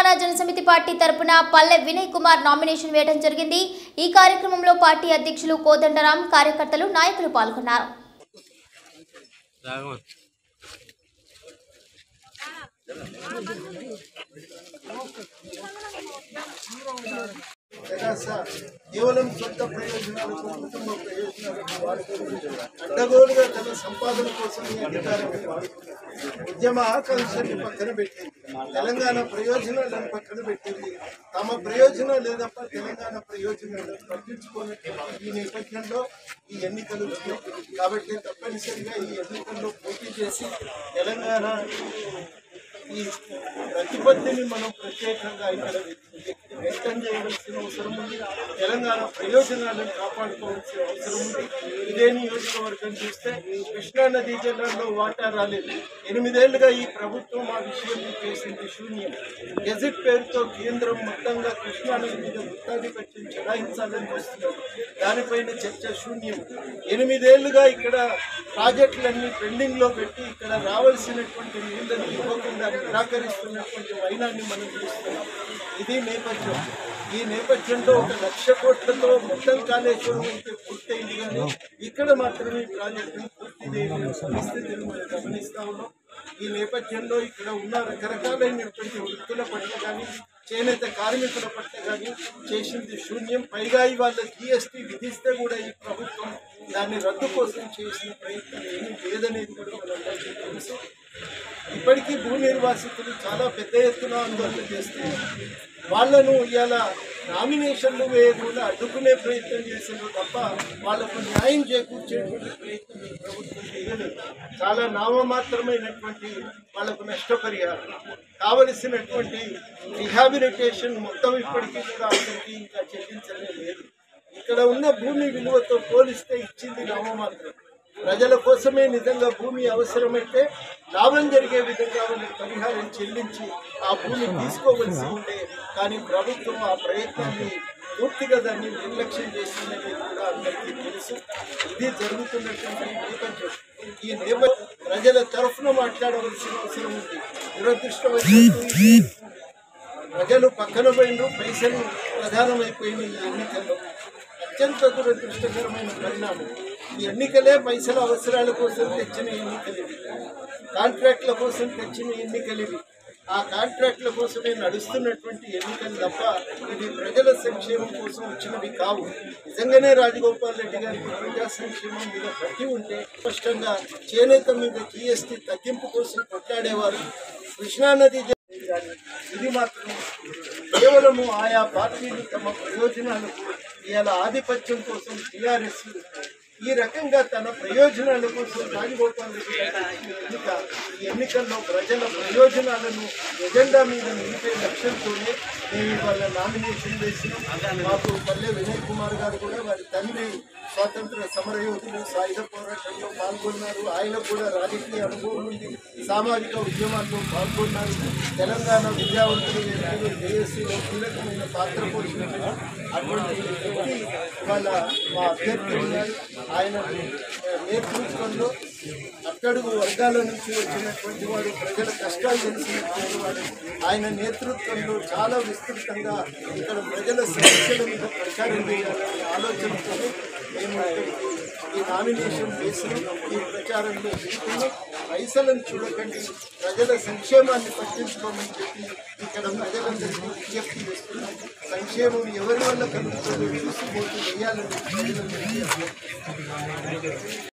Telangana Janasamithi party తరపున పల్లె Vinay Kumar nomination వేయడం జరిగింది ఈ కార్యక్రమంలో పార్టీ అధ్యక్షులు కోదండరాం కార్యకర్తలు నాయకులు పాల్గొన్నారు రాఘవన్ తెరాస కేవలం సొంత ప్రయోజనాలకు కుటుంబ ప్రయోజనాలకు వాడుకొని అడ్డగోలుగా తన సంపాదన కోసం ఈ అధికారాన్ని వాడుకుంది ఉద్యమ ఆకాంక్షల్ని పక్కన పెట్టింది తెలంగాణ ప్రయోజనాలను పక్కన పెట్టింది తమ ప్రయోజనాలు తప్ప తెలంగాణ ప్రయోజనాలను పట్టించుకున్నట్టు ఈ నేపథ్యంలో ఈ ఎన్నికలు వచ్చినాయి. కాబట్టి తప్పనిసరిగా ఈ ఎన్నికల్లో పోటీ చేసి తెలంగాణ ఈ ప్రతిపత్తిని మనం ప్రత్యేకంగా ఇక్కడ వ్యక్తం చేయవలసిన అవసరం ఉంది తెలంగాణ ప్రయోజనాలను కాపాడుకోవాల్సిన అవసరం ఉంది ఇదే నియోజకవర్గం చూస్తే కృష్ణా నదీ జిల్లాలో వాటా రాలేదు ఎనిమిదేళ్లుగా ఈ ప్రభుత్వం ఆ విషయంలో చేసింది శూన్యం గెజిట్ పేరుతో కేంద్రం మొత్తంగా కృష్ణా నది మీద గుత్తాధిపత్యం చెలాయించాలని చూస్తున్నారు దానిపైన చర్చ శూన్యం ఎనిమిదేళ్లుగా ఇక్కడ ప్రాజెక్టులన్నీ పెండింగ్ లో పెట్టి ఇక్కడ రావాల్సినటువంటి నీళ్లను ఇవ్వకుండా నిరాకరిస్తున్నటువంటి వైనాన్ని మనం చూస్తున్నాం ఇది నేపథ్యం ఈ నేపథ్యంలో ఒక లక్ష కోట్లతో మొత్తం కాళేశ్వరం అయితే పూర్తయింది కానీ ఇక్కడ మాత్రమే ఈ ప్రాజెక్టును పూర్తి చేయలేని పరిస్థితిని మనం గమనిస్తా ఉన్నాం ఈ నేపథ్యంలో ఇక్కడ ఉన్న రకరకాలైనటువంటి వృత్తుల పట్ల కానీ చేనేత కార్మికుల పట్ల కానీ చేసింది శూన్యం పైగా ఇవాళ జిఎస్టీ విధిస్తే కూడా ఈ ప్రభుత్వం దాన్ని రద్దు కోసం చేసిన ప్రయత్నం ఏమీ లేదనేది కూడా మనందరికీ తెలుసు ఇప్పటికీ భూ నిర్వాసితులు చాలా పెద్ద ఎత్తున ఆందోళన చేస్తున్నారు వాళ్ళను ఇవాళ నామినేషన్లు వేయకుండా అడ్డుకునే ప్రయత్నం చేసిండ్రు తప్ప వాళ్ళకు న్యాయం చేకూర్చేటువంటి ప్రయత్నం ఈ ప్రభుత్వం చేయలేదు చాలా నామమాత్రమైనటువంటి వాళ్ళకు నష్టపరిహారం కావలసినటువంటి రిహాబిలిటేషన్ మొత్తం ఇప్పటికీ కూడా అందరికీ ఇంకా చెల్లించలే లేదు ఇక్కడ ఉన్న భూమి విలువతో పోలిస్తే ఇచ్చింది నామమాత్రం ప్రజల కోసమే నిజంగా భూమి అవసరమైతే లాభం జరిగే విధంగా వాళ్ళకి పరిహారం చెల్లించి ఆ భూమి తీసుకోవలసి ఉండే కానీ ప్రభుత్వం ఆ ప్రయత్నాన్ని పూర్తిగా దాన్ని నిర్లక్ష్యం చేసిందనేది కూడా అందరికీ తెలుసు ఇది జరుగుతున్నటువంటి నేపథ్యం ఈ నేపథ్యం ప్రజల తరఫున మాట్లాడవలసిన అవసరం ఉంది దురదృష్టవశాత్తు ప్రజలు పక్కన పోయిన పైసలు ప్రధానమైపోయిన ఈ ఎన్నికల్లో అత్యంత దురదృష్టకరమైన పరిణామం ఈ ఎన్నికలే పైసల అవసరాల కోసం తెచ్చిన ఎన్నికలు ఇవి కాంట్రాక్ట్ల కోసం తెచ్చిన ఎన్నికలు ఇవి ఆ కాంట్రాక్ట్ల కోసమే నడుస్తున్నటువంటి ఎన్నికలు తప్ప ఇది ప్రజల సంక్షేమం కోసం వచ్చినవి కావు నిజంగానే రాజగోపాల్ రెడ్డి గారికి ప్రజా సంక్షేమం మీద పట్టి ఉంటే స్పష్టంగా చేనేత మీద జిఎస్టీ తగ్గింపు కోసం కొట్లాడేవారు కృష్ణానది జ- కానీ ఇది మాత్రం కేవలము ఆయా పార్టీలు తమ ప్రయోజనాలకు ఇవాళ ఆధిపత్యం కోసం టీఆర్ఎస్ ఈ రకంగా తన ప్రయోజనాల కోసం రాజగోపాల్ రెడ్డి గారు చేసిన ఎన్నిక ఈ ఎన్నికల్లో ప్రజల ప్రయోజనాలను ఎజెండా మీద నిలిపే లక్ష్యంతోనే మేము ఇవాళ నామినేషన్ వేసినాం మాకు పల్లె వినయ్ కుమార్ గారు కూడా వారి తండ్రి స్వాతంత్ర సమరయోధులు సాయుధ పోరాటంలో పాల్గొన్నారు ఆయన కూడా రాజకీయ అనుభవం ఉంది సామాజిక ఉద్యమాల్లో పాల్గొన్నారు తెలంగాణ విద్యావంతులు వ్యక్తులు జేఏసీలో కీలకమైన పాత్ర పోషించారు అటువంటి వ్యక్తి వాళ్ళ మా అభ్యర్థి ఉన్నారు ఆయన నేతృత్వంలో అట్టడుగు వర్గాల నుంచి వచ్చినటువంటి వాడు ప్రజల కష్టాలు తెలిసినటువంటి వాడు ఆయన నేతృత్వంలో చాలా విస్తృతంగా ఇక్కడ ప్రజల సమస్యల మీద ప్రచారం చేయాలనే ఆలోచనతో మేము ఇక్కడికి ఈ నామినేషన్ వేసి ఈ ప్రచారంలో దిగుతున్నాం పైసలను చూడకండి ప్రజల సంక్షేమాన్ని పట్టించుకోమని చెప్పి ఇక్కడ ప్రజలందరికీ విజ్ఞప్తి చేస్తున్నాం సంక్షేమం ఎవరి వల్ల కలుగుతుందో చూసిపోతూ వేయాలని ప్రజలందరికీ అభ్యర్థిస్తున్నాం.